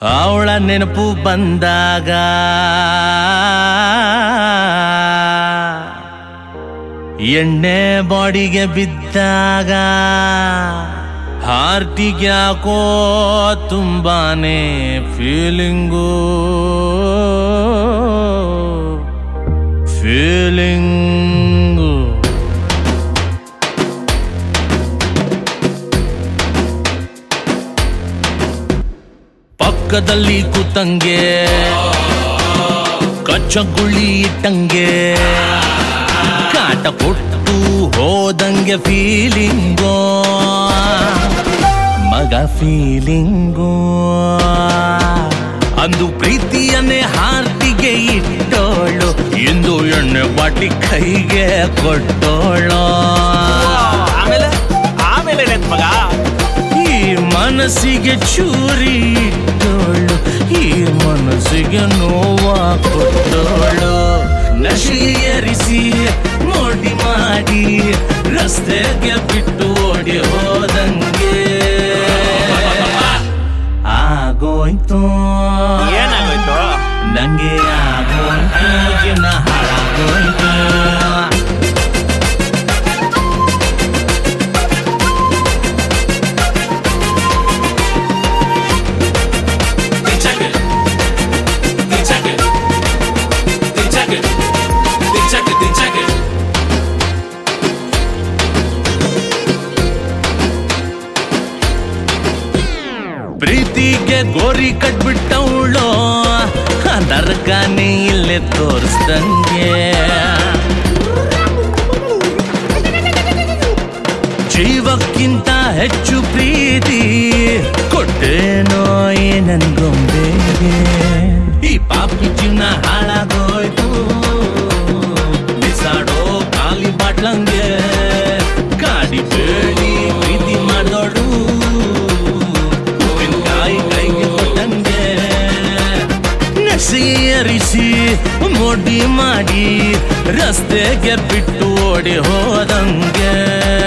ಅವಳ ನೆನಪು ಬಂದಾಗ ಎಣ್ಣೆ ಬಾಡಿಗೆ ಬಿದ್ದಾಗ ಹಾರ್ಟಿಗೆ ಯಾಕೋ ತುಂಬಾನೇ ಫೀಲಿಂಗು ಫೀಲಿಂಗು ಪಕ್ಕದಲ್ಲಿ ಕೂತಂಗೆ ಕಚ್ಚಗುಳಿ ಇಟ್ಟಂಗೆ ಕಾಟ ಕೊಟ್ಟು ಹೋದಂಗೆ ಫೀಲಿಂಗೋ ಮಗ ಫೀಲಿಂಗೋ ಅಂದು ಪ್ರೀತಿಯನ್ನೇ ಹಾರ್ಟಿಗೆ ಇಟ್ಟೋಳು ಎಂದು ಎಣ್ಣೆ ಬಾಟಿ ಕೈಗೆ ಕೊಟ್ಟೋಳು ಆಮೇಲೆ ಆಮೇಲೆ ಏನಾಯ್ತು ಮಗ ಈ ಮನಸ್ಸಿಗೆ ಚೂರಿ ಇಟ್ಟೋಳು ಈ ಮನಸ್ಸಿಗೆ ನೋವ ಕೊಟ್ಟೋಳು ನಶಿಯರಿಸಿ ಮೋಡಿ ಮಾಡಿ ರಸ್ತೆಗೆ ಬಿಟ್ಟು ಓಡಿ ಹೋದಂಗೆ ಆಗೋಯ್ತು ಏನಾಗೋಯ್ತು ನಂಗೆ ಆಗೋಯ್ತು ಜೀವನ ಹಾಳಾಗೋಯ್ತು Check it. Check it. Check it. Check it. Check it. ಪ್ರೀತಿಗೆ ಗೋರಿ ಕಟ್ಬಿಟ್ಟವಳು ನರಕನೇ ಇಲ್ಲೇ ತೋರಿಸ್ದಂಗೆ ಜೀವಕ್ಕಿಂತ ಹೆಚ್ಚು ಪ್ರೀತಿ ಕೊಟ್ಟೇನೋ ನನ್ಗೊಂಬೆಗೆ ಈ ಪಾಪಿ ಜೀವನ ಹಾಳಾಗೋಯ್ತು ಬಿಸಾಡೋ ಖಾಲಿ ಬಾಟ್ಲಂಗೆ ಕಾಡಿ ಬೇಡಿ ಪ್ರೀತಿ ಮಾಡ್ದೋಡು ಉಪ್ಪಿನಕಾಯಿ ಕೈಗೆ ಕೊಟ್ಟಂಗೆ ನಸಿಯರಿಸಿ ಮೋಡಿ ಮಾಡಿ ರಸ್ತೆಗೆ ಬಿಟ್ಟು ಓಡಿ ಹೋದಂಗೆ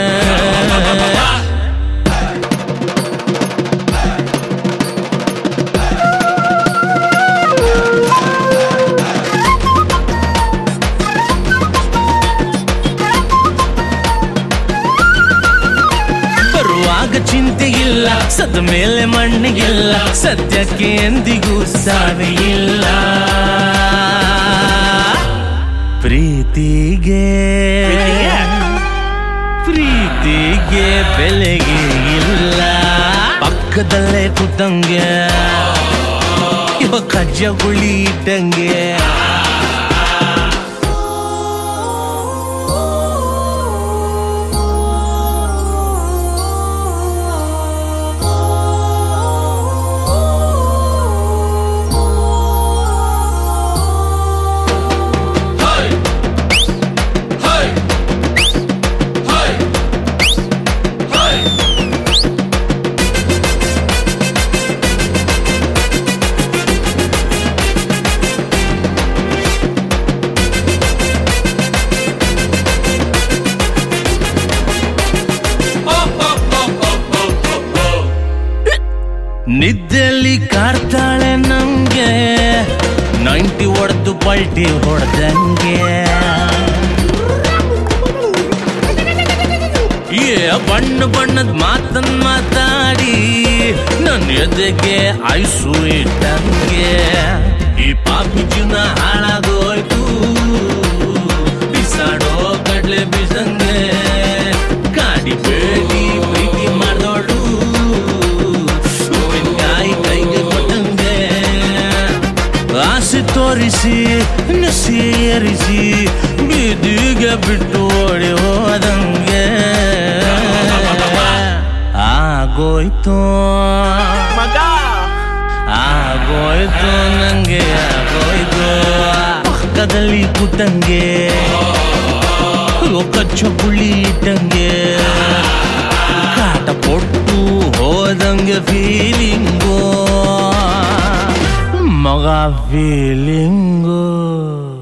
ಬರುವಾಗ ಚಿಂತೆ ಇಲ್ಲ ಸದ ಮೇಲೆ ಮಣ್ಣಿಗಿಲ್ಲ ಸದ್ಯಕ್ಕೆ ಎಂದಿಗೂ ಸಾವೆ ಇಲ್ಲ ಪ್ರೀತಿಗೆ ಪ್ರೀತಿಗೆ ಬೆಲೆಗೆ ಇಲ್ಲ ಪಕ್ಕದಲ್ಲೇ ಕೂತಂಗೆ ಇವ ಕಜ್ಜ ಗುಳಿ ಇಟ್ಟಂಗೆ Hey. Hey. Hey. Hey. Oh, oh, oh, oh, oh, oh, oh. ನಿದ್ದೆಯಲ್ಲಿ ಕಾಡ್ತಾಳೆ ನಂಗೆ ನೈಂಟಿ ಹೊಡೆದು ಪಲ್ಟಿ ಹೊಡೆದಂಗೆ ಏ ಬಣ್ಣ ಬಣ್ಣದ ಮಾತನ್ ಮಾತಾಡಿ ನನ್ನ ಎದೆಗೆ ಐಸು ಇಟ್ಟಂಗೆ ಈ ಪಾಪಿ ಜೀವನ ಹಾಳಾಗೋಯ್ತು ಬಿಸಾಡೋ ಕಡ್ಲೆ ಬಿಸಂಗೆ ಕಾಡಿ ಬೇಡಿ ಪ್ರೀತಿ ಮಾಡ್ದೋಳು ಉಪ್ಪಿನಕಾಯಿ ಕೈಗೆ ಕೊಟ್ಟಂಗೆ ಆಸೆ ತೋರಿಸಿ ನಸಿ ಏರಿಸಿ ಬೀದಿಗೆ ಬಿಟ್ಟು ಓಡಿ ಹೋದಂಗೆ ಆಗೋಯ್ತು ಮಗ ಆಗೋಯ್ತು ನಂಗೆ ಆಗೋಯ್ತು ಪಕ್ಕದಲ್ಲಿ ಕೂತಂಗೆ ಕಚ್ಚ ಗುಳಿ ಇಟ್ಟಂಗೆ ಕಾಟ ಕೊಟ್ಟು ಹೋದಂಗೆ ಫೀಲಿಂಗು ಮಗ ಫೀಲಿಂಗು